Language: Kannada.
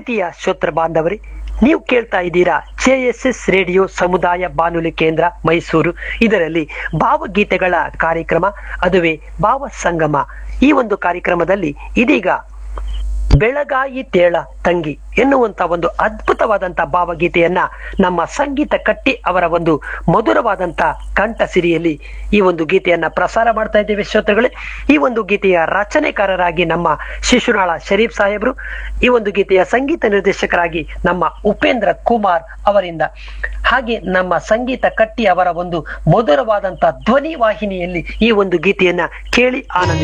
ಪ್ರೀತಿಯ ಶ್ರೋತೃ ಬಾಂಧವರೇ ನೀವು ಕೇಳ್ತಾ ಇದ್ದೀರಾ ಜೆ ಎಸ್ ಎಸ್ ರೇಡಿಯೋ ಸಮುದಾಯ ಬಾನುಲಿ ಕೇಂದ್ರ ಮೈಸೂರು ಇದರಲ್ಲಿ ಭಾವಗೀತೆಗಳ ಕಾರ್ಯಕ್ರಮ ಅದುವೇ ಭಾವ ಸಂಗಮ ಈ ಒಂದು ಕಾರ್ಯಕ್ರಮದಲ್ಲಿ ಇದೀಗ ಬೆಳಗಾಯಿ ತೇಳ ತಂಗಿ ಎನ್ನುವಂತ ಒಂದು ಅದ್ಭುತವಾದಂತ ಭಾವಗೀತೆಯನ್ನ ನಮ್ಮ ಸಂಗೀತ ಕಟ್ಟಿ ಅವರ ಒಂದು ಮಧುರವಾದಂತ ಕಂಠ ಸಿರಿಯಲ್ಲಿ ಈ ಒಂದು ಗೀತೆಯನ್ನ ಪ್ರಸಾರ ಮಾಡ್ತಾ ಇದ್ದೇವೆ ಶ್ರೋತೃಗಳೇ ಈ ಒಂದು ಗೀತೆಯ ರಚನೆಕಾರರಾಗಿ ನಮ್ಮ ಶಿಶುನಾಳ ಶರೀಫ್ ಸಾಹೇಬ್ರು ಈ ಒಂದು ಗೀತೆಯ ಸಂಗೀತ ನಿರ್ದೇಶಕರಾಗಿ ನಮ್ಮ ಉಪೇಂದ್ರ ಕುಮಾರ್ ಅವರಿಂದ ಹಾಗೆ ನಮ್ಮ ಸಂಗೀತ ಕಟ್ಟಿ ಅವರ ಒಂದು ಮಧುರವಾದಂತ ಧ್ವನಿ ವಾಹಿನಿಯಲ್ಲಿ ಈ ಒಂದು ಗೀತೆಯನ್ನ ಕೇಳಿ ಆನಂದ